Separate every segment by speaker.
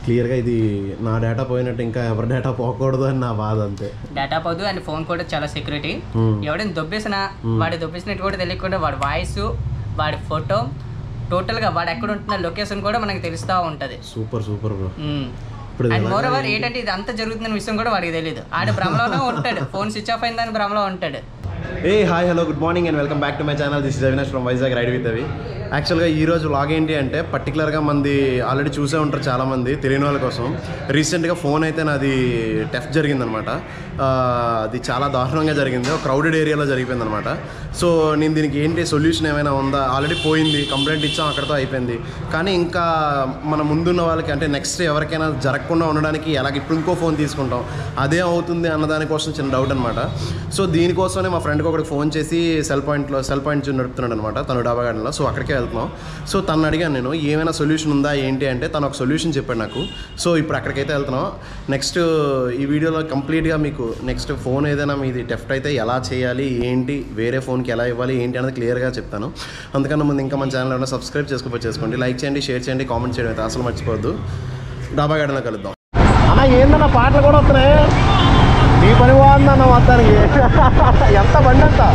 Speaker 1: క్లియర్గా ఇది నా డేటా పోయినట్టు ఇంకా ఎవరి డేటా పోకూడదు అని నా బాధ అంతే
Speaker 2: డేటా పోదు అండ్ ఫోన్ కూడా చాలా సెక్యూరిటీ
Speaker 1: Hmm.
Speaker 2: ఎవడైనా దొబ్బేసినా వాడి దొబ్బేసినట్టు కూడా తెలియకుండా వాడి వాయిస్ వాడి ఫోటో టోటల్గా వాడు ఎక్కడ ఉంటున్న లొకేషన్ కూడా మనకి తెలుస్తూ ఉంటుంది
Speaker 1: సూపర్ సూపర్ బ్రో ఇప్పుడు
Speaker 2: అండ్
Speaker 1: ఇది
Speaker 2: మోర్
Speaker 1: ఎలాగా
Speaker 2: ఓవర్ ఏంటంటే ఇది అంతా జరుగుతున్న విషయం కూడా వాడికి తెలియదు ఆడ భ్రమలోనే ఉంటాడు ఫోన్ స్విచ్ ఆఫ్ అయిందని భ్రమలో ఉంటాడు
Speaker 1: ఏ hi hello good morning and welcome back to my channel this is Avinash from Vizag ride with అవి యాక్చువల్గా ఈ రోజు లాగ్ ఏంటి అంటే పర్టికులర్గా మంది ఆల్రెడీ చూసే ఉంటారు చాలామంది తెలియని వాళ్ళ కోసం రీసెంట్గా ఫోన్ అయితే నాది టెఫ్ట్ జరిగిందనమాట ఆ, అది చాలా దారుణంగా జరిగింది ఒక క్రౌడెడ్ ఏరియాలో జరిగిపోయింది అనమాట సో నేను దీనికి ఏంటి సొల్యూషన్ ఏమైనా ఉందా ఆల్రెడీ పోయింది కంప్లైంట్ ఇచ్చాం అక్కడితో అయిపోయింది కానీ ఇంకా మన ముందున్న వాళ్ళకి అంటే నెక్స్ట్ ఎవరికైనా జరగకుండా ఉండడానికి ఎలాగ ఇప్పుడు ఇంకో ఫోన్ తీసుకుంటాం అదే అవుతుంది అన్న దానికోసం చిన్న డౌట్ అనమాట సో దీనికోసమే మా ఫ్రెండ్కి ఒకటి ఫోన్ చేసి సెల్ పాయింట్లో సెల్ పాయింట్ నడుపుతున్నాడు అనమాట తను డాబా గార్డెన్లో సో అక్కడికే వెళ్తున్నాం సో తను అడిగాను నేను ఏమైనా సొల్యూషన్ ఉందా ఏంటి అంటే తను ఒక సొల్యూషన్ చెప్పాడు నాకు సో ఇప్పుడు అక్కడికైతే వెళ్తున్నాం నెక్స్ట్ ఈ వీడియోలో కంప్లీట్గా మీకు నెక్స్ట్ ఫోన్ ఏదైనా మీది టెఫ్ట్ అయితే ఎలా చేయాలి ఏంటి వేరే ఫోన్కి ఎలా ఇవ్వాలి ఏంటి అనేది క్లియర్గా చెప్తాను అందుకన్నా ముందు ఇంకా మన ఛానల్ ఏమైనా సబ్స్క్రైబ్ చేసుకోవచ్చు చేసుకోండి లైక్ చేయండి షేర్ చేయండి కామెంట్ చేయడం అయితే అసలు మర్చిపోవద్దు డాబా గార్డెన్లో కలుద్దాం అన్న ఏందన్న పాటలు కూడా వస్తున్నాయి నీ పని బాగుందన్న మొత్తానికి ఎంత బండి అంత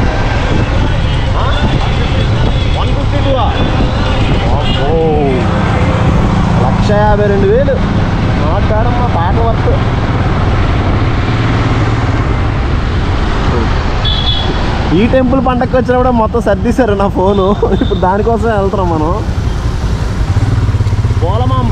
Speaker 1: వన్ ఫిఫ్టీ టూ లక్ష యాభై రెండు వేలు మాట్లాడమ్మా పాటల వర్క్ ఈ టెంపుల్ పండగకి వచ్చినప్పుడు మొత్తం సర్దీశారు నా ఫోను ఇప్పుడు దానికోసం వెళ్తున్నాం మనం పోలమాంబ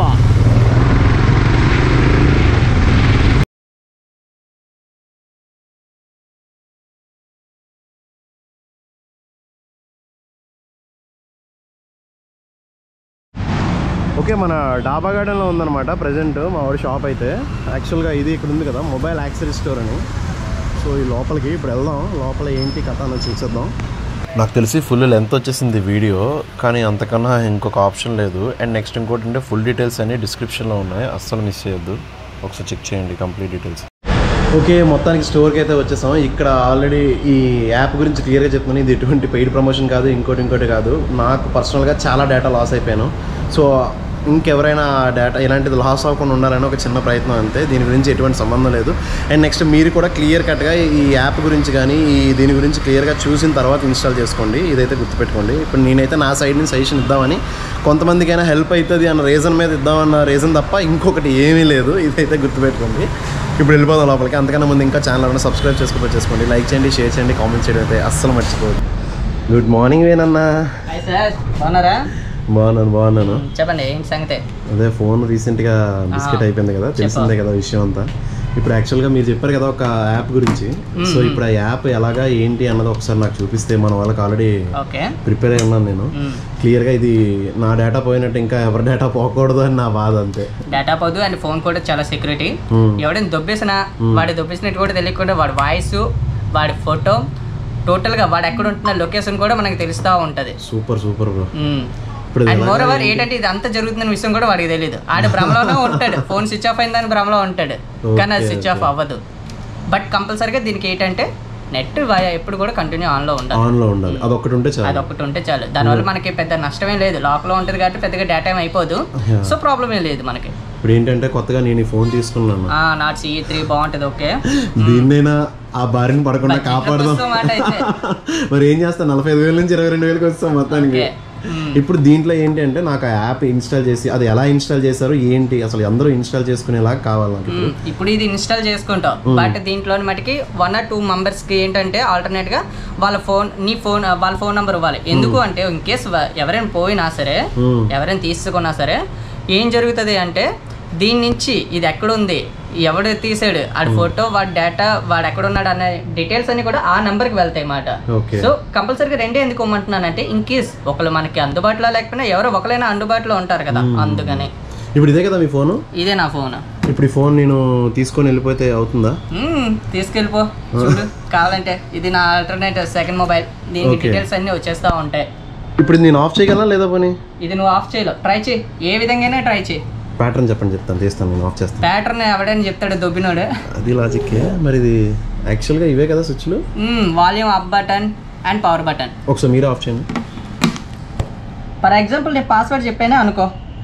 Speaker 1: ఓకే మన డాబా గార్డెన్లో ఉందన్నమాట ప్రజెంట్ మా వాడి షాప్ అయితే యాక్చువల్గా ఇది ఇక్కడ ఉంది కదా మొబైల్ యాక్సరీ స్టోర్ అని సో ఈ లోపలికి ఇప్పుడు వెళ్దాం లోపల ఏంటి కథ అని చూసేద్దాం నాకు తెలిసి ఫుల్ లెంత్ వచ్చేసింది వీడియో కానీ అంతకన్నా ఇంకొక ఆప్షన్ లేదు అండ్ నెక్స్ట్ ఇంకోటి అంటే ఫుల్ డీటెయిల్స్ అన్ని డిస్క్రిప్షన్లో ఉన్నాయి అస్సలు మిస్ చేయొద్దు ఒకసారి చెక్ చేయండి కంప్లీట్ డీటెయిల్స్ ఓకే మొత్తానికి స్టోర్కి అయితే వచ్చేసాం ఇక్కడ ఆల్రెడీ ఈ యాప్ గురించి క్లియర్గా చెప్తున్నాను ఇది ఎటువంటి పెయిడ్ ప్రమోషన్ కాదు ఇంకోటి ఇంకోటి కాదు నాకు పర్సనల్గా చాలా డేటా లాస్ అయిపోయాను సో ఇంకెవరైనా డేటా ఇలాంటిది లాస్ అవ్వకుండా ఉండాలని ఒక చిన్న ప్రయత్నం అంతే దీని గురించి ఎటువంటి సంబంధం లేదు అండ్ నెక్స్ట్ మీరు కూడా క్లియర్ కట్గా ఈ యాప్ గురించి కానీ ఈ దీని గురించి క్లియర్గా చూసిన తర్వాత ఇన్స్టాల్ చేసుకోండి ఇదైతే గుర్తుపెట్టుకోండి ఇప్పుడు నేనైతే నా సైడ్ నుంచి సజెషన్ ఇద్దామని కొంతమందికైనా హెల్ప్ అవుతుంది అన్న రీజన్ మీద ఇద్దామన్న రీజన్ తప్ప ఇంకొకటి ఏమీ లేదు ఇదైతే గుర్తుపెట్టుకోండి ఇప్పుడు వెళ్ళిపోదాం లోపలికి అంతకన్నా ముందు ఇంకా ఛానల్ ఏమైనా సబ్స్క్రైబ్ చేసుకోవచ్చు చేసుకోండి లైక్ చేయండి షేర్ చేయండి కామెంట్ చేయడం అయితే అస్సలు మర్చిపోవద్దు గుడ్ మార్నింగ్ వేనన్నా
Speaker 2: హాయ్ సార్ బాగున్నారా
Speaker 1: బాగున్నాను బాగున్నాను
Speaker 2: చెప్పండి ఏంటి సంగతి
Speaker 1: అదే ఫోన్ రీసెంట్గా బిస్కెట్ అయిపోయింది కదా తెలిసిందే కదా విషయం అంతా ఇప్పుడు యాక్చువల్గా మీరు చెప్పారు కదా ఒక యాప్ గురించి సో ఇప్పుడు ఆ యాప్ ఎలాగా ఏంటి అన్నది ఒకసారి నాకు చూపిస్తే మన వాళ్ళకి ఆల్రెడీ
Speaker 2: ఓకే
Speaker 1: ప్రిపేర్ అయి ఉన్నాను నేను క్లియర్గా ఇది నా డేటా పోయినట్టు ఇంకా ఎవరి డేటా పోకూడదు అని నా బాధ అంతే
Speaker 2: డేటా పోదు అండ్ ఫోన్ కూడా చాలా సెక్యూరిటీ
Speaker 1: Hmm.
Speaker 2: ఎవడైనా దొబ్బేసినా వాడి దొబ్బేసినట్టు కూడా తెలియకుండా వాడి వాయిస్ వాడి ఫోటో టోటల్గా వాడు ఎక్కడ ఉంటున్న లొకేషన్ కూడా మనకి తెలుస్తూ ఉంటుంది
Speaker 1: సూపర్ సూపర్ బ్రో ఇప్పుడు ఇది
Speaker 2: అండ్ మోర్
Speaker 1: ఎలాగా
Speaker 2: ఓవర్ ఏంటంటే ఇది అంతా జరుగుతున్న విషయం కూడా వాడికి తెలియదు ఆడ భ్రమలోనే ఉంటాడు ఫోన్ స్విచ్ ఆఫ్ అయిందని భ్రమలో ఉంటాడు కానీ అది
Speaker 1: Okay,
Speaker 2: స్విచ్ ఆఫ్
Speaker 1: okay.
Speaker 2: అవ్వదు బట్ కంపల్సరీగా దీనికి ఏంటంటే నెట్ ఎప్పుడు కూడా కంటిన్యూ ఆన్లో ఉండాలి
Speaker 1: ఆన్లో ఉండాలి అదొకటి ఉంటే చాలు
Speaker 2: అది ఒకటి ఉంటే చాలు దానివల్ల మనకి పెద్ద నష్టమేం లేదు లాక్లో ఉంటుంది కాబట్టి పెద్దగా డేటా ఏం అయిపోదు
Speaker 1: Yeah.
Speaker 2: సో ప్రాబ్లం ఏం లేదు మనకి
Speaker 1: ఇప్పుడు ఏంటంటే కొత్తగా నేను ఈ ఫోన్ తీసుకున్నాను
Speaker 2: ఆ, నా సిఈ త్రీ బాగుంటుంది ఓకే
Speaker 1: దీన్నైనా ఆ బారిన పడకుండా
Speaker 2: బడ్జెట్లో
Speaker 1: కాపాడదాం
Speaker 2: వస్తాం మాట అయితే.
Speaker 1: మరి ఏం చేస్తాం నలభై ఐదు వేల నుంచి ఇరవై రెండు వేలకు వస్తాం మొత్తానికి
Speaker 2: ఓకే. మ్మ్.
Speaker 1: ఇప్పుడు దీంట్లో ఏంటి అంటే నాకు ఆ యాప్ ఇన్స్టాల్ చేసి అది ఎలా ఇన్స్టాల్ చేశారు ఏంటి అసలు అందరూ ఇన్స్టాల్ చేసుకునేలాగా కావాలి నాకు ఇప్పుడు
Speaker 2: మ్మ్. ఇప్పుడు ఇది ఇన్స్టాల్ చేసుకుంటాం బట్ దీంట్లో మటుకి వన్ ఆర్ టూ మెంబర్స్ కి ఏంటంటే ఆల్టర్నేట్ గా వాళ్ళ ఫోన్ నీ ఫోన్ వాళ్ళ ఫోన్ నంబర్ ఇవ్వాలి ఎందుకు అంటే ఇన్ కేస్ ఎవరైనా పోయినా సరే
Speaker 1: మ్మ్.
Speaker 2: ఎవరైనా తీసుకున్నా సరే ఏం జరుగుతుంది అంటే దీని నుంచి ఇది ఎక్కడుంది ఎవడు తీసాడు ఆడి ఫోటో వాడి డేటా వాడు ఎక్కడ ఉన్నాడు అనే డీటెయిల్స్ అన్ని కూడా ఆ నెంబర్ కి వెళ్తాయి అన్నమాట
Speaker 1: ఓకే
Speaker 2: సో కంపల్సరీగా రెండే ఎందుకు ఇమ్మంటున్నానంటే ఇన్ కేస్ ఒకళ్ళు మనకి అందుబాటులో లేకపోయినా ఎవరో ఒకరైనా అందుబాటులో ఉంటారు కదా అందుకని
Speaker 1: ఇప్పుడు ఇదే కదా మీ ఫోను
Speaker 2: ఇదే నా ఫోన్
Speaker 1: ఇప్పుడు ఈ ఫోన్ నేను తీసుకొని వెళ్ళిపోతే అవుతుందా
Speaker 2: మ్మ్, తీసుకెళ్ళిపో చూడు కావాలంటే ఇది నా ఆల్టర్నేట్ సెకండ్ మొబైల్ దీనికి
Speaker 1: Okay.
Speaker 2: డీటెయిల్స్ అన్ని వచ్చేస్తా ఉంటాయి
Speaker 1: ఇప్పుడు నేను ఆఫ్ చేయగలనా లేదా పోనీ
Speaker 2: ఇది నువ్వు ఆఫ్ చేయలేవు ట్రై చేయి ఏ విధంగానే ట్రై చేయి
Speaker 1: ప్యాటర్న్ చెప్పండి చెప్తాను తీస్తాను నేను ఆఫ్ చేస్తాను
Speaker 2: ప్యాటర్న్ ఎవడని చెప్తాడు దొబ్బినోడు
Speaker 1: అది లాజిక్కే మరి ఇది యాక్చువల్గా ఇవే కదా స్విచ్లు
Speaker 2: volume up button and power button
Speaker 1: ఒకసారి మీరే ఆఫ్ చేయండి
Speaker 2: ఫర్ ఎగ్జాంపుల్ నేను పాస్వర్డ్ చెప్పానే అనుకో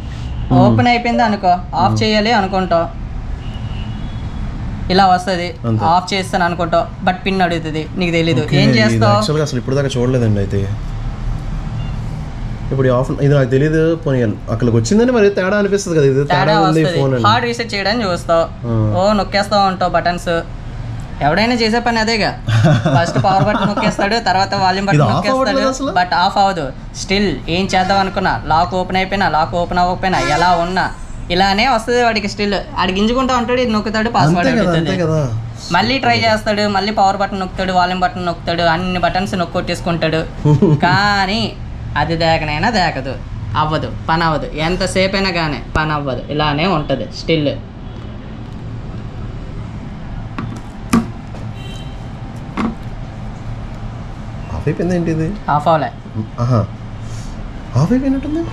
Speaker 2: ఓపెన్ అయిపోయింది అనుకో ఆఫ్ చేయాలి అనుకుంటావు ఇలా వస్తుంది
Speaker 1: అంతే.
Speaker 2: ఆఫ్ చేస్తాను అనుకుంటావు బట్ పిన్ అడుగుతుంది నీకు తెలీదు
Speaker 1: ఓకే,
Speaker 2: ఏం
Speaker 1: ఇది
Speaker 2: చేస్తావు
Speaker 1: యాక్చువల్గా అసలు ఇప్పుడు దాకా చూడలేదండి అయితే ఇప్పుడు ఈ ఆఫ్ ఇది నాకు తెలియదు పోనీ అక్కడికి వచ్చిందని మరి తేడా అనిపిస్తుంది కదా ఇది
Speaker 2: తేడా
Speaker 1: తేడా ఉంది ఫోన్
Speaker 2: వస్తుంది
Speaker 1: అని
Speaker 2: హార్డ్ రీసెట్ చేయడానికి చూస్తావు
Speaker 1: ఆ.
Speaker 2: ఓ నొక్కేస్తా ఉంటావు బటన్స్ ఎవడైనా చేసే పని అదేగా ఫస్ట్ పవర్ బటన్ నొక్కేస్తాడు తర్వాత వాల్యూమ్
Speaker 1: ఇది
Speaker 2: బటన్
Speaker 1: off అవ్వట్లేదు
Speaker 2: నొక్కేస్తాడు
Speaker 1: అసలు?
Speaker 2: బట్ ఆఫ్ అవ్వదు స్టిల్ ఏం చేద్దాం అనుకున్నా లాక్ ఓపెన్ అయిపోయినా లాక్ ఓపెన్ అవ్వకపోయినా ఎలా ఉన్నా ఇలానే వస్తుంది వాడికి స్టిల్ ఆడి గింజుకుంటా ఉంటాడు ఇది నొక్కుతాడు పాస్వర్డ్
Speaker 1: అంతే కదా అంతే
Speaker 2: అడుగుతుంది
Speaker 1: కదా
Speaker 2: మళ్ళీ ట్రై చేస్తాడు మళ్ళీ పవర్ బటన్ నొక్కుతాడు వాల్యూమ్ బటన్ నొక్కుతాడు అన్ని బటన్స్ నొక్కొట్టేసుకుంటాడు కానీ అది దేకనైనా దేకదు అవ్వదు పని అవ్వదు ఎంతసేపు అయినా కానీ పని అవ్వదు ఇలానే ఉంటుంది స్టిల్
Speaker 1: ఆఫ్ అయిపోయింది ఏంటి ఇది
Speaker 2: ఆఫ్ అవ్వలే
Speaker 1: ఆహా ఆఫ్ అయిపోయినట్టుంది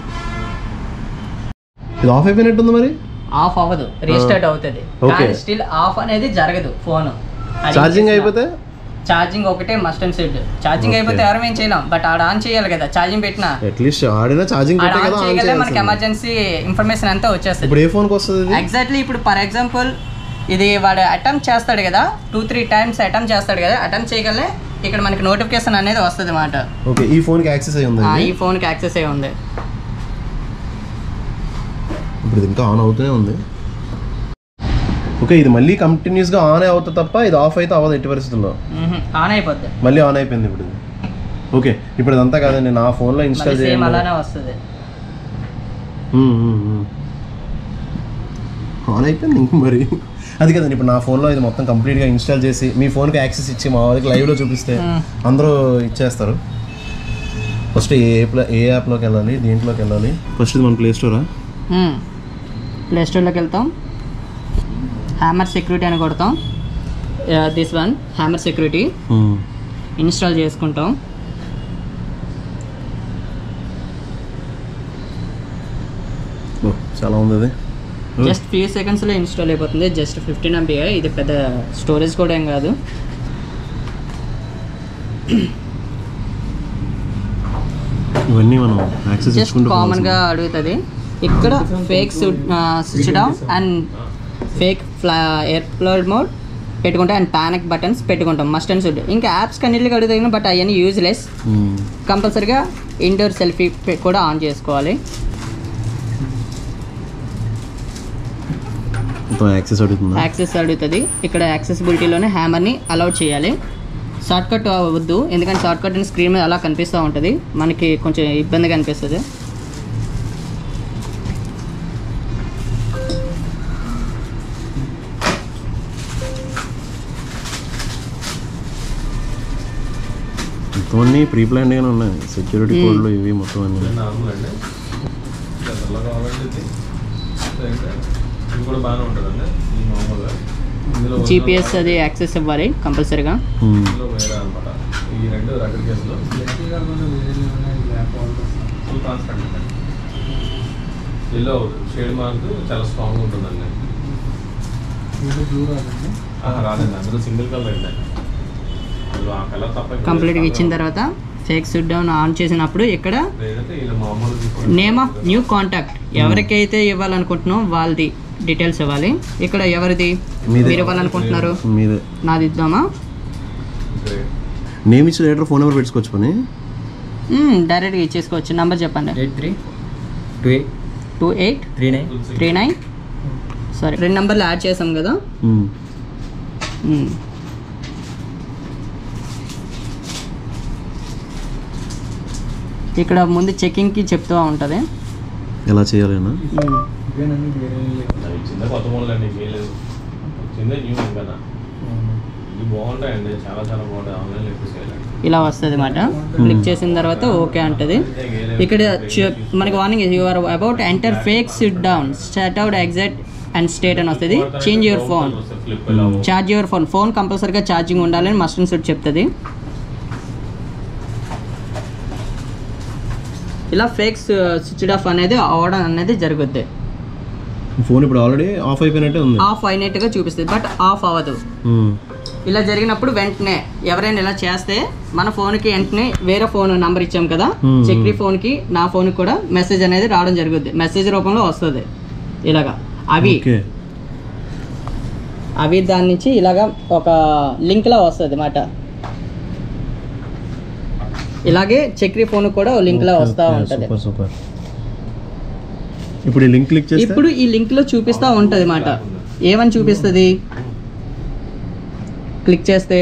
Speaker 1: ఇది ఆఫ్ అయిపోయినట్టుంది మరి
Speaker 2: ఆఫ్ అవ్వదు రీస్టార్ట్ అవుతుంది
Speaker 1: Okay.
Speaker 2: కానీ స్టిల్ ఆఫ్ అనేది జరగదు ఫోన్
Speaker 1: ఛార్జింగ్ అయిపోతే
Speaker 2: ఛార్జింగ్ ఒకటే must and set charging
Speaker 1: Okay.
Speaker 2: అయిపోతే ఎవరు ఏం చేయలేం బట్ ఆడ ఆన్ చేయాలి కదా ఛార్జింగ్ పెట్టినా
Speaker 1: అట్లీస్ట్ ఆడినా ఛార్జింగ్
Speaker 2: ఆడ
Speaker 1: పెట్టే
Speaker 2: ఆన్
Speaker 1: కదా ఆన్
Speaker 2: చేయగలే మనకి
Speaker 1: చేయాల్సింది.
Speaker 2: ఎమర్జెన్సీ ఇన్ఫర్మేషన్ అంతా వచ్చేస్తుంది
Speaker 1: ఇప్పుడు ఏ ఫోన్కి వస్తుంది ఇది
Speaker 2: ఎగ్జాక్ట్లీ ఇప్పుడు ఫర్ ఎగ్జాంపుల్ ఇది వాడు అటెంప్ట్ చేస్తాడు కదా టూ త్రీ టైమ్స్ అటెంప్ట్ చేస్తాడు కదా అటెంప్ట్ చేయగలే ఇక్కడ మనకి నోటిఫికేషన్ అనేది వస్తుంది అన్నమాట
Speaker 1: ఓకే ఈ ఫోన్కి యాక్సెస్ అయి ఉంది
Speaker 2: ఆ,
Speaker 1: ఇది.
Speaker 2: ఈ ఫోన్కి యాక్సెస్ అయి ఉంది
Speaker 1: ఇప్పుడు ఇది ఇంకా ఆన్ అవుతూనే ఉంది ఓకే ఇది మళ్ళీ కంటిన్యూస్గా ఆన్ అవుతుంది తప్ప ఇది ఆఫ్ అయితే అవ్వదు ఎట్టి పరిస్థితుల్లో
Speaker 2: ఆన్ అయిపోద్ది
Speaker 1: మళ్ళీ ఆన్ అయిపోయింది ఇప్పుడు ఇది ఓకే ఇప్పుడు ఇదంతా కాదండి నా ఫోన్లో ఇన్స్టాల్
Speaker 2: మళ్ళీ సేమ్
Speaker 1: చేయండి
Speaker 2: అలానే వస్తుంది
Speaker 1: ఉమ్, ఉమ్, ఉమ్. ఆన్ అయిపోయింది ఇంక మరి అది కదండి ఇప్పుడు నా ఫోన్లో ఇది మొత్తం కంప్లీట్గా ఇన్స్టాల్ చేసి మీ ఫోన్కి యాక్సెస్ ఇచ్చి మా వాళ్ళకి లైవ్లో చూపిస్తే
Speaker 2: మ్మ్.
Speaker 1: అందరూ ఇచ్చేస్తారు ఫస్ట్ ఏ ప్లా ఏ యాప్లోకి వెళ్ళాలి దేంట్లోకి వెళ్ళాలి ఫస్ట్ ఇది మన ప్లే స్టోరా
Speaker 2: ప్లే స్టోర్లోకి వెళ్తాం హ్యామర్ సెక్యూరిటీ అని కొడతాం this one hammer security install చేసుకుంటాం
Speaker 1: ఓ, చాలా ఉంది అది
Speaker 2: జస్ట్ ఫ్యూ సెకండ్స్లో ఇన్స్టాల్ అయిపోతుంది జస్ట్ ఫిఫ్టీన్ ఎంబీ ఇది పెద్ద స్టోరేజ్ కూడా ఏం కాదు
Speaker 1: ఇవన్నీ మనం యాక్సెస్
Speaker 2: జస్ట్
Speaker 1: ఇచ్చుకుంటూ
Speaker 2: కామన్గా అడుగుతుంది ఇక్కడ fake switch down and fake ఫ్లా ఎయిర్ప్లోడ్ మోడ్ పెట్టుకుంటాం అండ్ పానిక్ బటన్స్ పెట్టుకుంటాం మస్ట్ అండ్ షుడ్ ఇంకా యాప్స్ కన్నిటికి అడుగుతాయి బట్ అవన్నీ యూజ్లెస్
Speaker 1: మ్మ్.
Speaker 2: కంపల్సరీగా ఇండోర్ సెల్ఫీ కూడా ఆన్ చేసుకోవాలి
Speaker 1: మొత్తం యాక్సెస్ అడుగుతుందా
Speaker 2: యాక్సెస్ అడుగుతుంది ఇక్కడ యాక్సెసిబిలిటీలోనే హ్యామర్ని అలౌట్ చేయాలి షార్ట్ కట్ వద్దు ఎందుకంటే షార్ట్ కట్ అని స్క్రీన్ మీద అలా కనిపిస్తూ ఉంటుంది మనకి కొంచెం ఇబ్బందిగా అనిపిస్తుంది
Speaker 1: మొత్తం అన్నీ ప్రీ ప్లాన్డ్గానే ఉన్నాయి సెక్యూరిటీ
Speaker 2: మ్మ్.
Speaker 1: కోడ్లు ఇవి మొత్తం అన్నీ
Speaker 3: నార్మల్ అండి తెల్లగా కావాలంటే ఇది ఇంకా ఇది కూడా బాగానే ఉంటుందండి ఇది మామూలుగా ఇందులో
Speaker 2: జీపీఎస్ అది యాక్సెస్ ఇవ్వాలి కంపల్సరీగా
Speaker 1: మ్మ్.
Speaker 3: ఇందులో వేరే అనమాట ఈ రెండు రకల కేసులు ఫుల్ ట్రాన్స్పరెంట్ అండి ఎల్లో షేడ్ మార్క్ చాలా స్ట్రాంగ్ ఉంటుందండి ఆహా, రాదండి అందులో సింగిల్ కలర్ అండి అందులో ఆ కలర్ తప్ప ఇంకో
Speaker 2: కంప్లీట్గా
Speaker 3: colour
Speaker 2: ఇచ్చిన తర్వాత ఫేక్ షుట్ డౌన్ ఆన్ చేసినప్పుడు ఇక్కడ
Speaker 3: లేదంటే ఇలా మామూలు
Speaker 2: నేమ్ ఆఫ్ న్యూ కాంటాక్ట్ ఎవరికైతే ఇవ్వాలనుకుంటున్నాం వాళ్ళది డీటెయిల్స్ ఇవ్వాలి ఇక్కడ ఎవరిది
Speaker 1: మీదే.
Speaker 2: మీరు ఇవ్వాలనుకుంటున్నారు
Speaker 1: మీదే
Speaker 2: నాది ఇద్దామా
Speaker 1: నేమ్ ఇచ్చి లేటర్ ఫోన్ నెంబర్ పెట్టుకోవచ్చు పని
Speaker 2: డైరెక్ట్గా ఇచ్చేసుకోవచ్చు నెంబర్ చెప్పండి
Speaker 4: eight three two eight
Speaker 2: two eight
Speaker 4: three nine
Speaker 2: three nine sorry రెండు నెంబర్లు యాడ్ చేసాం కదా
Speaker 1: మ్మ్.
Speaker 2: మ్మ్. ఇక్కడ ముందు చెకింగ్కి చెప్తూ ఉంటుంది
Speaker 1: ఎలా చేయాలన్నా
Speaker 2: మ్మ్.
Speaker 3: అవి చిన్న కొత్త మోడల్ అండి ఇంకేం లేదు చిన్న న్యూ ఇంకా ఇవి బాగుంటాయండి చాలా చాలా బాగుంటాయి ఆన్లైన్లో ఎక్కువ చేయాలండి
Speaker 2: ఇలా వస్తుంది అనమాట క్లిక్ చేసిన తర్వాత ఓకే అంటది ఇక్కడ చ- మనకి warning you are about enter fake sit down set out exact and state అని వస్తుంది చేంజ్ యువర్ ఫోన్
Speaker 3: ఫ్లిప్ ఎలా
Speaker 2: ఛార్జ్ యువర్ ఫోన్ ఫోన్ కంపల్సరీగా ఛార్జింగ్ ఉండాలని మస్ట్ అండ్ సుట్ చెప్తుంది ఇలా ఫేక్ స్విచ్ ఆఫ్ అనేది అవడం అనేది జరుగుద్ది
Speaker 1: ఫోన్ ఇప్పుడు ఆల్రెడీ ఆఫ్ అయిపోయినట్టే ఉంది
Speaker 2: ఆఫ్ అయినట్టుగా చూపిస్తుంది బట్ ఆఫ్ అవ్వదు
Speaker 1: మ్మ్.
Speaker 2: ఇలా జరిగినప్పుడు వెంటనే ఎవరైనా ఇలా చేస్తే మన ఫోన్కి వెంటనే వేరే ఫోన్ నంబర్ ఇచ్చాం కదా
Speaker 1: Hmm.
Speaker 2: చక్రి ఫోన్కి నా ఫోన్కి కూడా మెసేజ్ అనేది రావడం జరుగుద్ది మెసేజ్ రూపంలో వస్తుంది ఇలాగా అవి
Speaker 1: ఓకే
Speaker 2: అవి దాని నుంచి ఇలాగా ఒక లింక్లా వస్తుంది అన్నమాట ఇలాగే చక్రి ఫోన్ కూడా లింక్లా వస్తూ ఉంటుంది
Speaker 1: సూపర్ సూపర్ ఇప్పుడు ఈ లింక్ క్లిక్ చేస్తే
Speaker 2: ఇప్పుడు ఈ లింక్ లో చూపిస్తా ఉంటది మాట ఏమని చూపిస్తుంది క్లిక్ చేస్తే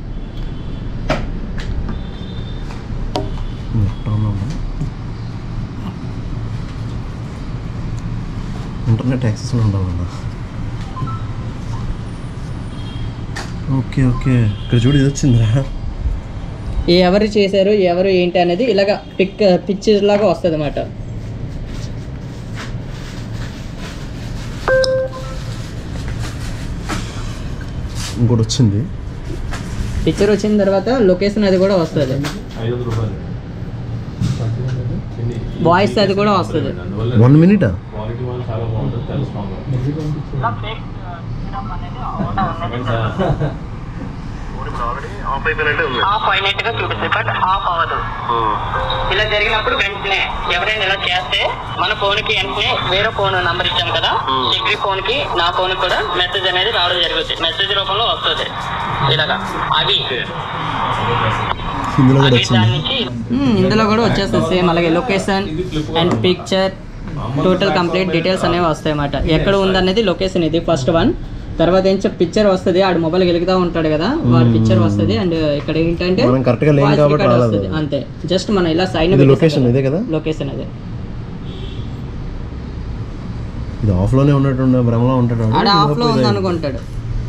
Speaker 1: ఇంటర్నెట్ యాక్సెస్ ఉండాలన్నా ఓకే ఓకే ఇక్కడ చూడు ఇది వచ్చిందిరా
Speaker 2: ఎవరు చేశారు ఎవరు ఏంటి అనేది ఇలాగ పిక్ పిక్చర్ లాగా వస్తుంది అన్నమాట
Speaker 1: ఇంకోటి వచ్చింది
Speaker 2: పిక్చర్ వచ్చిన తర్వాత లొకేషన్ అది కూడా వస్తుంది
Speaker 3: ఐదు వందల రూపాయలు చిన్ని.
Speaker 2: Voice అది కూడా వస్తుంది.
Speaker 3: అందువల్ల
Speaker 1: వన్ మినిటా
Speaker 3: క్వాలిటీ వాళ్ళు చాలా బాగుంటుంది తెలుసుకోండి
Speaker 2: ఆఫ్ అయినట్టుగా చూపిస్తుంది బట్ ఆఫ్ అవ్వదు ఇలా జరిగినప్పుడు వెంటనే ఎవరైనా ఇలా చేస్తే మన ఫోన్ కి వెంటనే వేరే ఫోన్ నంబర్ ఇచ్చాం కదా డిగ్రీ ఫోన్ కి నా ఫోన్ కూడా మెసేజ్ అనేది రావడం జరుగుతుంది మెసేజ్ రూపంలో వస్తుంది ఇలాగా అవి
Speaker 1: ఇందులో కూడా
Speaker 2: అవి
Speaker 1: వచ్చింది
Speaker 2: దాని నుంచి ఇందులో కూడా వచ్చేస్తుంది సేమ్ అలాగే location and picture total complete details అనేవి వస్తాయి అన్నమాట ఎక్కడ ఉందనేది లొకేషన్ ఇది ఫస్ట్ వన్ తర్వాత ఏం పిక్చర్ వస్తుంది ఆడు మొబైల్ వెలుగుతూ ఉంటాడు కదా వాడి పిక్చర్ వస్తుంది అండ్ ఇక్కడ ఏంటంటే
Speaker 1: మనం correct గా లేం
Speaker 2: voice
Speaker 1: కాబట్టి
Speaker 2: record
Speaker 1: రాలేదు.
Speaker 2: వస్తది. అంతే జస్ట్ మనం ఇలా సైన్
Speaker 1: ఇది location ఇదే కదా?
Speaker 2: లొకేషన్ అదే
Speaker 1: ఇది ఆఫ్ లోనే ఉన్నట్టు భ్రమలో ఉంటాడు వాడు.
Speaker 2: ఆడ
Speaker 1: ఇది
Speaker 2: ఆఫ్ లో
Speaker 1: లోపల
Speaker 2: ఉంది
Speaker 1: ఇది.
Speaker 2: అనుకుంటాడు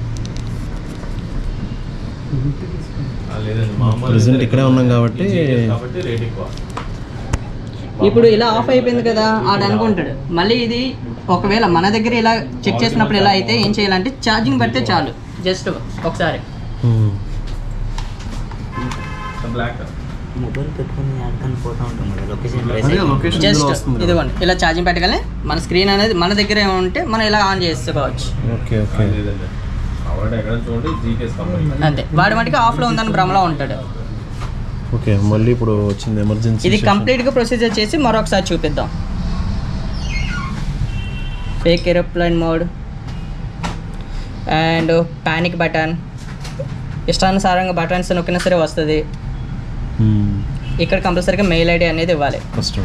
Speaker 3: లేదండి మామూలు
Speaker 1: Present ఇక్కడే ఉన్నాం కాబట్టి
Speaker 3: కాబట్టి రేట్ ఎక్కువ
Speaker 2: ఇప్పుడు ఇలా ఆఫ్ అయిపోయింది కదా ఆడు అనుకుంటాడు మళ్ళీ ఇది ఒకవేళ మన దగ్గర ఇలా చెక్ చేసినప్పుడు ఇలా అయితే ఏం చేయాలంటే ఛార్జింగ్ పెడితే చాలు జస్ట్ ఒకసారి
Speaker 1: ఉమ్.
Speaker 3: బ్లాక్
Speaker 5: మొబైల్ పెట్టుకుని ఆడుకొని పోతా ఉంటాం కదా లొకేషన్
Speaker 1: అదే location ఇందులో
Speaker 2: జస్ట్
Speaker 1: వస్తుంది.
Speaker 2: ఇదిగోండి ఇలా ఛార్జింగ్ పెట్టగానే మన స్క్రీన్ అనేది మన దగ్గర ఉంటే మనం ఇలా ఆన్ చేసుకోవచ్చు
Speaker 1: ఓకే ఓకే
Speaker 3: లేదండి ఆల్రెడీ ఎక్కడ చూడండి జీకేస్ కంపెనీ
Speaker 2: అంతే వాడి మటుకు ఆఫ్లో ఉందని భ్రమలో ఉంటాడు
Speaker 1: ఓకే మళ్ళీ ఇప్పుడు వచ్చింది ఎమర్జెన్సీ
Speaker 2: ఇది కంప్లీట్గా ప్రొసీజర్ చేసి మరొకసారి చూపిద్దాం fake aeroplane mode and panic button ఇష్టానుసారంగా బటన్స్ నొక్కినా సరే వస్తుంది ఇక్కడ కంపల్సరీగా మెయిల్ ఐడి అనేది ఇవ్వాలి
Speaker 1: ఫస్ట్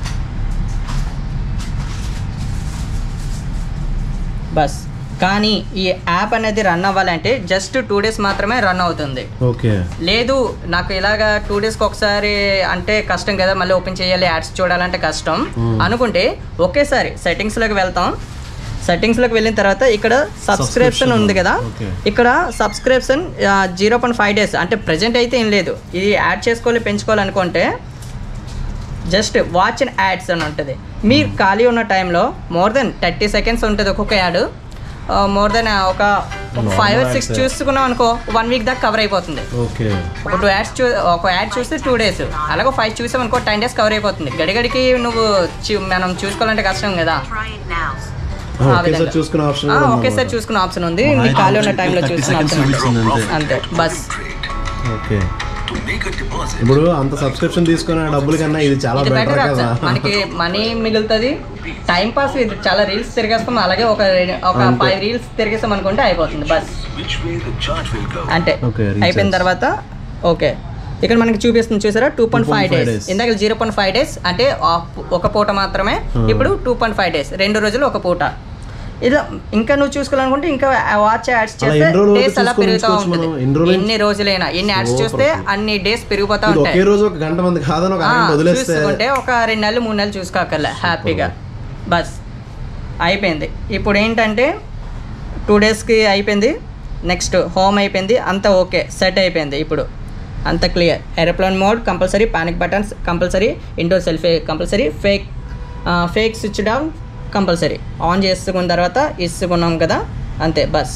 Speaker 2: బస్ కానీ ఈ యాప్ అనేది రన్ అవ్వాలంటే జస్ట్ టూ డేస్ మాత్రమే రన్ అవుతుంది
Speaker 1: ఓకే
Speaker 2: లేదు నాకు ఇలాగా టూ డేస్కి ఒకసారి అంటే కష్టం కదా మళ్ళీ ఓపెన్ చేయాలి యాడ్స్ చూడాలంటే కష్టం
Speaker 1: Hmm.
Speaker 2: అనుకుంటే ఒకేసారి సెట్టింగ్స్లోకి వెళ్తాం సెట్టింగ్స్లోకి వెళ్ళిన తర్వాత ఇక్కడ సబ్స్క్రిప్షన్
Speaker 1: Subscription
Speaker 2: ఉంది కదా
Speaker 1: Okay.
Speaker 2: ఇక్కడ subscription zero point five days అంటే ప్రజెంట్ అయితే ఏం లేదు ఇది యాడ్ చేసుకోవాలి పెంచుకోవాలనుకుంటే జస్ట్ వాచ్ అండ్ యాడ్స్ అని ఉంటుంది మీరు ఖాళీ ఉన్న టైంలో మోర్ దెన్ థర్టీ సెకండ్స్ ఉంటుంది ఒక్కొక్క యాడ్ మోర్ దెన్ ఒక
Speaker 1: Normal
Speaker 2: ఫైవ్
Speaker 1: ads.
Speaker 2: సిక్స్ చూసుకున్నాం అనుకో వన్ వీక్ దాకా కవర్ అయిపోతుంది
Speaker 1: ఓకే
Speaker 2: ఒక టూ యాడ్స్ చూ ఒక యాడ్ చూస్తే టూ డేస్ అలాగే ఫైవ్ చూసాం అనుకో టెన్ డేస్ కవర్ అయిపోతుంది గడిగడికి నువ్వు చూ- మనం చూసుకోవాలంటే కష్టం కదా ఆ
Speaker 1: ఒకేసారి
Speaker 2: విధంగా.
Speaker 1: చూసుకునే ఆప్షన్
Speaker 2: ఆ, ఒకేసారి చూసుకునే ఆప్షన్ ఉంది నీకు ఖాళీ ఉన్న టైంలో
Speaker 1: 30
Speaker 2: చూసుకునే
Speaker 1: seconds
Speaker 2: ఆప్షన్
Speaker 1: చూపిస్తుంది
Speaker 2: ఉంది.
Speaker 1: అంతే.
Speaker 2: అంతే బస్
Speaker 1: ఓకే ఇప్పుడు అంత సబ్స్క్రిప్షన్ తీసుకునే డబ్బుల కన్నా ఇది చాలా
Speaker 2: ఇది
Speaker 1: బెటర్
Speaker 2: బెటర్
Speaker 1: కదా
Speaker 2: మనకి మనీ మిగులుతుంది టైం పాస్ ఇది చాలా రీల్స్ తిరిగేస్తాం అలాగే ఒక రె- ఒక
Speaker 1: అంతే.
Speaker 2: ఫైవ్ రీల్స్ తిరిగేస్తాం అనుకుంటే అయిపోతుంది బస్ అంటే
Speaker 1: Okay, recharge.
Speaker 2: అయిపోయిన తర్వాత ఓకే ఇక్కడ మనకి చూపిస్తుంది చూసారా two point five
Speaker 1: 2.5
Speaker 2: days
Speaker 1: days.
Speaker 2: ఇందాక జీరో పాయింట్ ఫైవ్ డేస్ అంటే ఆ- ఒక పూట మాత్రమే
Speaker 1: Hmm.
Speaker 2: ఇప్పుడు టూ పాయింట్ ఫైవ్ డేస్ రెండు రోజులు ఒక పూట ఇలా ఇంకా నువ్వు చూసుకోవాలనుకుంటే ఇంకా వాచ్ యాడ్స్
Speaker 1: అలా
Speaker 2: చేస్తే
Speaker 1: ఎన్ని రోజులు వరకు
Speaker 2: డేస్ అలా
Speaker 1: చూసుకొని
Speaker 2: పెరుగుతూ
Speaker 1: ఉంచుకోవచ్చు
Speaker 2: ఉంటుంది
Speaker 1: మనం? ఎన్ని రోజులు
Speaker 2: ఎన్ని రోజులైనా ఎన్ని యాడ్స్
Speaker 1: Super
Speaker 2: చూస్తే
Speaker 1: అసలు.
Speaker 2: అన్ని డేస్ పెరిగిపోతూ
Speaker 1: ఇది
Speaker 2: ఉంటాయి
Speaker 1: ఒకే రోజు ఒక గంట మంది కాదని ఒక
Speaker 2: ఆ,
Speaker 1: అరగంట వదిలేస్తే
Speaker 2: చూసుకుంటే ఒక రెండు నెలలు మూడు నెలలు చూసుకోకర్లే హ్యాపీగా బస్ అయిపోయింది ఇప్పుడు ఏంటంటే టూ డేస్కి అయిపోయింది నెక్స్ట్ హోమ్ అయిపోయింది అంతా ఓకే సెట్ అయిపోయింది ఇప్పుడు అంత clear aeroplane mode compulsory panic buttons compulsory indoor selfie compulsory fake fake switch down compulsory on చేసుకున్న తర్వాత ఇసుకున్నాం కదా అంతే బస్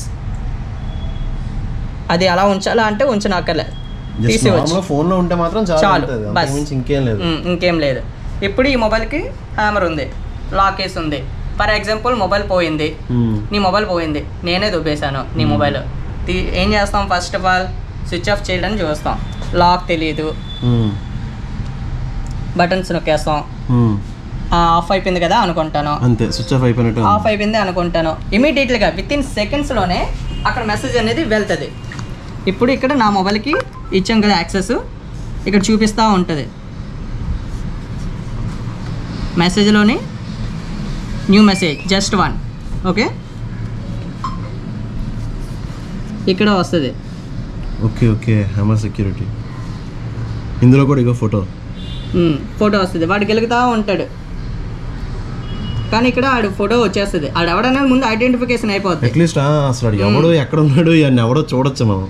Speaker 2: అది అలా ఉంచాలా అంటే ఉంచనక్కర్లే
Speaker 1: జస్ట్
Speaker 2: తీసేవచ్చు
Speaker 1: నార్మల్ ఫోన్ లో ఉంటే మాత్రం చాలా
Speaker 2: చాలు,
Speaker 1: ఉంటుంది
Speaker 2: బస్.
Speaker 1: అంతకుమించి ఇంకేం లేదు
Speaker 2: ఉమ్, ఇంకేం లేదు ఇప్పుడు ఈ మొబైల్కి హ్యామర్ ఉంది లాక్ కేస్ ఉంది ఫర్ ఎగ్జాంపుల్ మొబైల్ పోయింది
Speaker 1: ఉమ్.
Speaker 2: నీ మొబైల్ పోయింది నేనే దుబ్బేశాను నీ మొబైల్ తీ- ఏం చేస్తాం first of all switch off చేయడానికి చూస్తాం లాక్ తెలియదు
Speaker 1: ఉమ్,
Speaker 2: బటన్స్ నొక్కేస్తాం
Speaker 1: ఉమ్.
Speaker 2: ఆ, ఆఫ్ అయిపోయింది కదా అనుకుంటాను
Speaker 1: అంతే స్విచ్ ఆఫ్ అయిపోయినట్టు ఉంది.
Speaker 2: ఆఫ్ అయిపోయింది అనుకుంటాను ఇమీడియట్గా విత్ ఇన్ సెకండ్స్లోనే అక్కడ మెసేజ్ అనేది వెళ్తుంది ఇప్పుడు ఇక్కడ నా మొబైల్కి ఇచ్చాం కదా యాక్సెస్ ఇక్కడ చూపిస్తూ ఉంటుంది మెసేజ్లోని new message just one okay ఇక్కడ వస్తుంది
Speaker 1: ఓకే ఓకే హ్యామర్ సెక్యూరిటీ ఇందులో కూడా ఇగో ఫోటో
Speaker 2: ఫోటో వస్తుంది వాడు గెలుగుతూ ఉంటాడు కానీ ఇక్కడ ఆడు ఫోటో వచ్చేస్తుంది ఆడు ఎవడనేది ముందు ఐడెంటిఫికేషన్ అయిపోద్ది
Speaker 1: అట్లీస్ట్ అసలు వాడు ఎవడు ఎక్కడ ఉన్నాడు ఇవన్నీ ఎవడో చూడొచ్చు మనం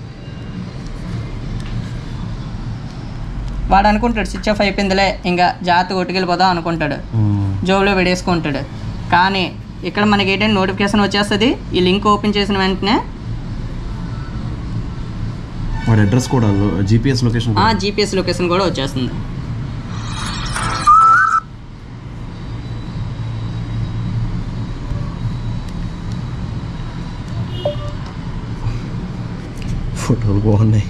Speaker 2: వాడు అనుకుంటాడు స్విచ్ ఆఫ్ అయిపోయిందిలే ఇంకా జాతి కొట్టుకెళ్ళిపోదాం అనుకుంటాడు
Speaker 1: ఉమ్,
Speaker 2: జోబులో పెడేసుకుంటాడు కానీ ఇక్కడ మనకి ఏంటంటే నోటిఫికేషన్ వచ్చేస్తుంది ఈ లింక్ ఓపెన్ చేసిన వెంటనే
Speaker 1: వాడి అడ్రస్ కూడా జీపీఎస్ లొకేషన్
Speaker 2: ఆ జీపీఎస్ లొకేషన్ కూడా వచ్చేస్తుంది
Speaker 1: ఫోటోలు బాగున్నాయి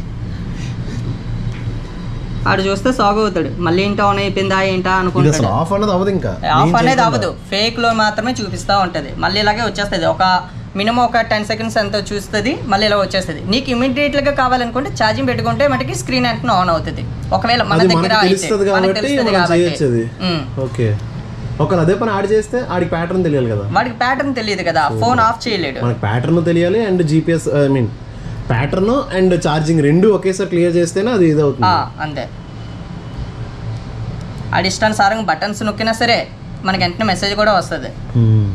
Speaker 2: ఆడు చూస్తే సాగు అవుతాడు మళ్ళీ ఏంటో ఆన్ అయిపోయిందా ఏంటా
Speaker 1: ఇది అసలు
Speaker 2: అనుకుంటాడు
Speaker 1: ఆఫ్ అనేది అవ్వదు ఇంకా
Speaker 2: ఆఫ్
Speaker 1: నేను
Speaker 2: అనేది
Speaker 1: చేయకుండా.
Speaker 2: అవ్వదు ఫేక్ లో మాత్రమే చూపిస్తూ ఉంటుంది మళ్ళీ ఇలాగే వచ్చేస్తుంది ఒక మినిమం ఒక టెన్ సెకండ్స్ ఎంతో చూస్తుంది మళ్ళీ ఇలా వచ్చేస్తుంది నీకు ఇమీడియట్ గా కావాలనుకుంటే ఛార్జింగ్ పెట్టుకుంటే మనకి స్క్రీన్ వెంటనే ఆన్ అవుతుంది ఒకవేళ మన
Speaker 1: అది
Speaker 2: దగ్గర
Speaker 1: మనకి
Speaker 2: అయితే
Speaker 1: తెలుస్తుంది
Speaker 2: మనకి
Speaker 1: కాబట్టి
Speaker 2: తెలుస్తుంది
Speaker 1: మనం
Speaker 2: కాబట్టి
Speaker 1: చేయొచ్చు అది
Speaker 2: ఉమ్.
Speaker 1: ఓకే ఒకవేళ అదే పని ఆడ్ చేస్తే ఆడికి ప్యాటర్న్ తెలియాలి కదా
Speaker 2: వాడికి ప్యాటర్న్ తెలియదు కదా ఫోన్ ఆఫ్ చేయలేడు
Speaker 1: మనకి ప్యాటర్న్ తెలియాలి and GPS I mean pattern and charging రెండు ఒకేసారి క్లియర్ చేస్తేనే అది ఇది
Speaker 2: ఆ,
Speaker 1: అవుతుంది
Speaker 2: అంతే ఆడి ఇష్టానుసారంగా బటన్స్ నొక్కినా సరే మనకి వెంటనే మెసేజ్ కూడా వస్తుంది
Speaker 1: Hmm.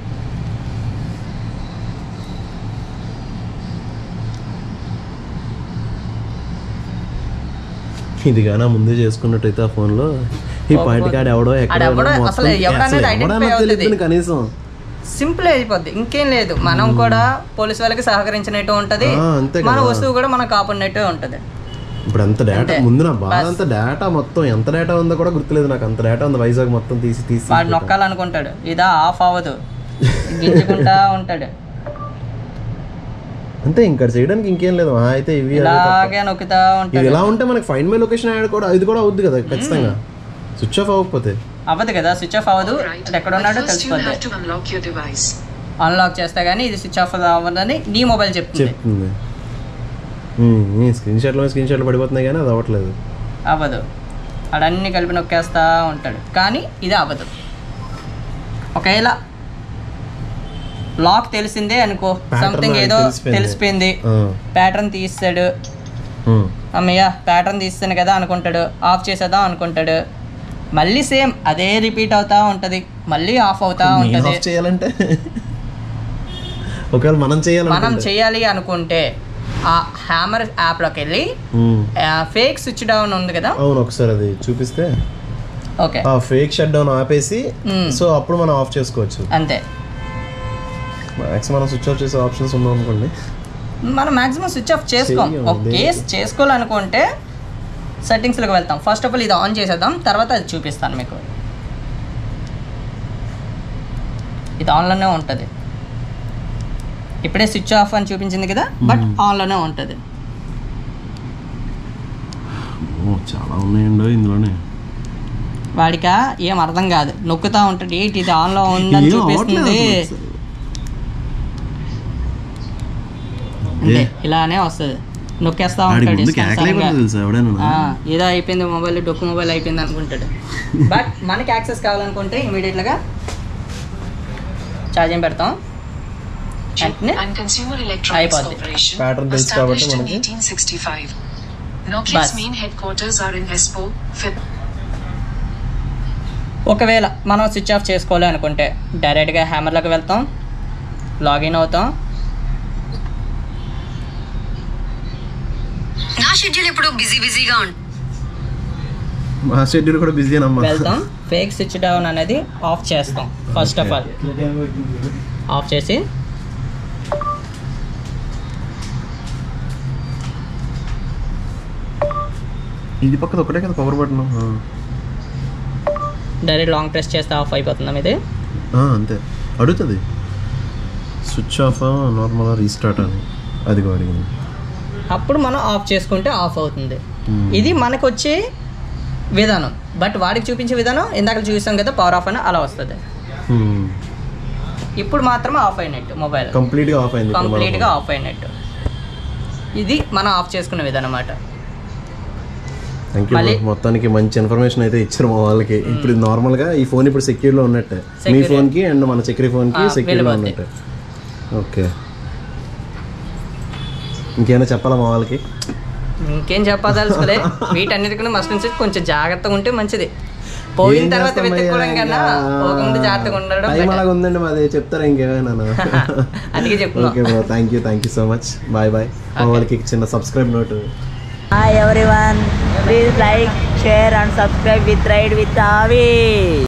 Speaker 1: ఇది గానా ముందే చేసుకున్నట్టయితే ఆ ఫోన్ లో ఈ
Speaker 2: ఓ,
Speaker 1: పాయింట్ కాడ ఎవడో ఎక్కడో
Speaker 2: ఆడెవడో
Speaker 1: మొత్తం-
Speaker 2: అసలు ఎవడనేది
Speaker 1: అసలు
Speaker 2: identify
Speaker 1: ఎవడన్నది
Speaker 2: అవుతుంది.
Speaker 1: తెలియదు కనీసం
Speaker 2: సింపుల్ అయిపోద్ది ఇంకేం లేదు మనం కూడా పోలీసు వాళ్ళకి సహకరించినట్టు ఉంటది
Speaker 1: ఆ, అంతే
Speaker 2: మన
Speaker 1: కదా.
Speaker 2: వస్తువు కూడా మనకు కాపాడినట్టు ఉంటది
Speaker 1: ఇప్పుడు ఎంత డేటా
Speaker 2: అంతే.
Speaker 1: ముందు నా బాధ
Speaker 2: బస్.
Speaker 1: అంత డేటా మొత్తం ఎంత డేటా ఉందో కూడా గుర్తులేదు నాకు అంత డేటా ఉంది వైజాగ్ మొత్తం తీసి తీసి
Speaker 2: వాడు నొక్కాలనుకుంటాడు ఇదా ఆఫ్ అవ్వదు గింజుకుంటా ఉంటాడు
Speaker 1: అంతే ఇంకా చేయడానికి ఇంకేం లేదు ఆ, అయితే ఇవి అవి తప్ప.
Speaker 2: ఇలాగే నొక్కుతా
Speaker 1: ఇది
Speaker 2: ఉంటాడు
Speaker 1: ఎలా ఉంటే మనకి ఫైండ్ మై లొకేషన్ యాడ్ కూడా ఇది కూడా అవుద్ది కదా ఖచ్చితంగా స్విచ్ ఆఫ్ అవ్వకపోతే
Speaker 2: అవ్వదు కదా స్విచ్ ఆఫ్ అవ్వదు
Speaker 6: Right.
Speaker 2: అది ఎక్కడ
Speaker 6: But
Speaker 2: ఉన్నాడో
Speaker 6: first you have
Speaker 2: తెలిసిపోద్ది
Speaker 6: to unlock your device.
Speaker 2: Unlock చేస్తే గానీ ఇది స్విచ్ ఆఫ్ అవ్వదని నీ మొబైల్ చెప్తుంది
Speaker 1: చెప్తుంది స్క్రీన్ షాట్లో స్క్రీన్ షాట్లు పడిపోతున్నాయి కానీ అది అవ్వట్లేదు
Speaker 2: అవ్వదు అడన్నీ కలిపి నొక్కేస్తా ఉంటాడు కానీ ఇది అవ్వదు ఒకవేళ లాక్ తెలిసిందే అనుకో
Speaker 1: Pattern
Speaker 2: సంథింగ్
Speaker 1: నాకు
Speaker 2: ఏదో
Speaker 1: తెలిసిపోయింది.
Speaker 2: తెలిసిపోయింది
Speaker 1: ఆ,
Speaker 2: ప్యాటర్న్ తీస్తాడు
Speaker 1: ఉమ్.
Speaker 2: అమ్మయ్య ప్యాటర్న్ తీస్తాను కదా అనుకుంటాడు ఆఫ్ చేసేద్దాం అనుకుంటాడు మళ్ళీ సేమ్ అదే రిపీట్ అవుతా ఉంటది మళ్ళీ ఆఫ్ అవుతా
Speaker 1: నేను
Speaker 2: ఉంటది
Speaker 1: ఆఫ్ చేయాలంటే ఒకవేళ మనం
Speaker 2: మనం
Speaker 1: చేయాలంటే
Speaker 2: చేయాలి అనుకుంటే ఆ హ్యామర్ యాప్లోకి వెళ్ళి
Speaker 1: ఉమ్.
Speaker 2: ఫేక్ స్విచ్ డౌన్ ఉంది కదా
Speaker 1: అవును ఒకసారి అది చూపిస్తే
Speaker 2: ఓకే
Speaker 1: ఆ ఫేక్ షట్ డౌన్ ఆపేసి
Speaker 2: ఉమ్.
Speaker 1: సో అప్పుడు మనం ఆఫ్ చేసుకోవచ్చు
Speaker 2: అంతే
Speaker 1: మ్యాక్స్ మనం స్విచ్ ఆఫ్ చేసే ఆప్షన్స్ ఉన్నాం అనుకోండి
Speaker 2: మనం మాక్సిమం స్విచ్ ఆఫ్ చేసుకోం
Speaker 1: చెయ్యం,
Speaker 2: ఒక
Speaker 1: లేదు.
Speaker 2: కేస్ చేసుకోవాలనుకుంటే సెట్టింగ్స్లోకి వెళ్తాం ఫస్ట్ ఆఫ్ ఆల్ ఇది ఆన్ చేసేద్దాం తర్వాత అది చూపిస్తాను మీకు ఇది ఆన్లోనే ఉంటుంది ఇప్పుడే స్విచ్ ఆఫ్ అని చూపించింది కదా బట్ ఆన్లోనే ఉంటుంది
Speaker 1: ఓ, చాలా ఉన్నాయండి ఇందులోనే
Speaker 2: వాడిక ఏం అర్థం కాదు నొక్కుతా ఉంటాడు ఏంటి ఇది ఆన్లో ఉందని
Speaker 1: ఏం
Speaker 2: చూపిస్తుంది
Speaker 1: అవ్వట్లేదు అసలు.
Speaker 2: అంతే
Speaker 1: ఏ?
Speaker 2: ఇలానే వస్తుంది నొక్కేస్తా
Speaker 1: వాడి
Speaker 2: ఉంటాడు
Speaker 1: ముందు కేకలే
Speaker 2: ఇష్టానుసారంగా.
Speaker 1: కూడా తెలుసా ఎవడైనా
Speaker 2: ఆ, ఏదో అయిపోయింది మొబైల్ డొక్కు మొబైల్ అయిపోయింది అనుకుంటాడు బట్ మనకి యాక్సెస్ కావాలనుకుంటే ఇమీడియట్గా ఛార్జింగ్ పెడతాం వెంటనే
Speaker 6: and Consumer Electronics
Speaker 2: అయిపోద్ది.
Speaker 6: Corporation,
Speaker 1: Pattern తెలుసు కాబట్టి
Speaker 6: established in
Speaker 1: మనకి.
Speaker 6: 1865. Nokia's
Speaker 2: bus.
Speaker 6: main headquarters are in Espoo, Fib.
Speaker 2: ఒకవేళ మనం స్విచ్ ఆఫ్ చేసుకోవాలి అనుకుంటే డైరెక్ట్గా హ్యామర్లోకి వెళ్తాం లాగిన్ అవుతాం
Speaker 7: నా షెడ్యూల్ ఇప్పుడు బిజీ బిజీగా ఉంటుంది
Speaker 1: మా షెడ్యూల్ కూడా బిజీ అమ్మా
Speaker 2: వెళ్తాం ఫేక్ స్విచ్ డౌన్ అనేది ఆఫ్ చేస్తాం ఫస్ట్ ఆఫ్ ఆల్ ఆఫ్ చేసి
Speaker 1: ఇది పక్కన ఒకటే కదా power button
Speaker 2: direct long press చేస్తే ఆఫ్ అయిపోతున్నాం ఇది
Speaker 1: అంతే అడుగుతుంది స్విచ్ ఆఫ్ నార్మల్ రీస్టార్ట్ అని అదిగో అడిగింది
Speaker 2: అప్పుడు మనం ఆఫ్ చేసుకుంటే ఆఫ్ అవుతుంది
Speaker 1: Hmm.
Speaker 2: ఇది మనకు వచ్చే విధానం బట్ వాడికి చూపించే విధానం ఇందాక చూసాం కదా పవర్ ఆఫ్ అని అలా వస్తుంది ఇప్పుడు మాత్రం ఆఫ్ అయినట్టు మొబైల్
Speaker 1: కంప్లీట్గా ఆఫ్ అయింది ఇప్పుడు మన
Speaker 2: కంప్లీట్గా ఆఫ్ అయినట్టు ఇది మనం ఆఫ్ చేసుకునే విధానం అన్నమాట
Speaker 1: థ్యాంక్ యూ
Speaker 2: మళ్ళీ-
Speaker 1: మొత్తానికి మంచి ఇన్ఫర్మేషన్ అయితే ఇచ్చారు మా వాళ్ళకి ఇప్పుడు నార్మల్గా ఈ ఫోన్ ఇప్పుడు సెక్యూర్లో ఉన్నట్టే మీ
Speaker 2: Secure.
Speaker 1: ఫోన్కి అండ్ మన చక్రి ఫోన్కి
Speaker 2: ఆ,
Speaker 1: సెక్యూర్లో
Speaker 2: వెళ్ళిపోద్ది.
Speaker 1: ఉన్నట్టే ఓకే ఇంకేమైనా చెప్పాలా మా వాళ్ళకి
Speaker 2: ఇంకేం చెప్పదలుచుకోలే వీటన్నిటికీ మస్ట్ నుంచి కొంచెం జాగ్రత్తగా ఉంటే మంచిది పోయిన
Speaker 1: ఏం
Speaker 2: తర్వాత
Speaker 1: చేస్తాం
Speaker 2: వెతుక్కోవడం
Speaker 1: అయ్యా
Speaker 2: కన్నా
Speaker 1: ఇంకా?
Speaker 2: పోకముందు జాగ్రత్తగా ఉండడం
Speaker 1: టైం
Speaker 2: better.
Speaker 1: అలాగ ఉందండి మాది చెప్తారా ఇంకేమైనా
Speaker 2: అందుకే చెప్తున్నా
Speaker 1: okay bro thank you thank you so much bye bye మా
Speaker 2: Okay.
Speaker 1: వాళ్ళకి చిన్న subscribe note
Speaker 5: hi everyone please like share and subscribe with ride with ఆవి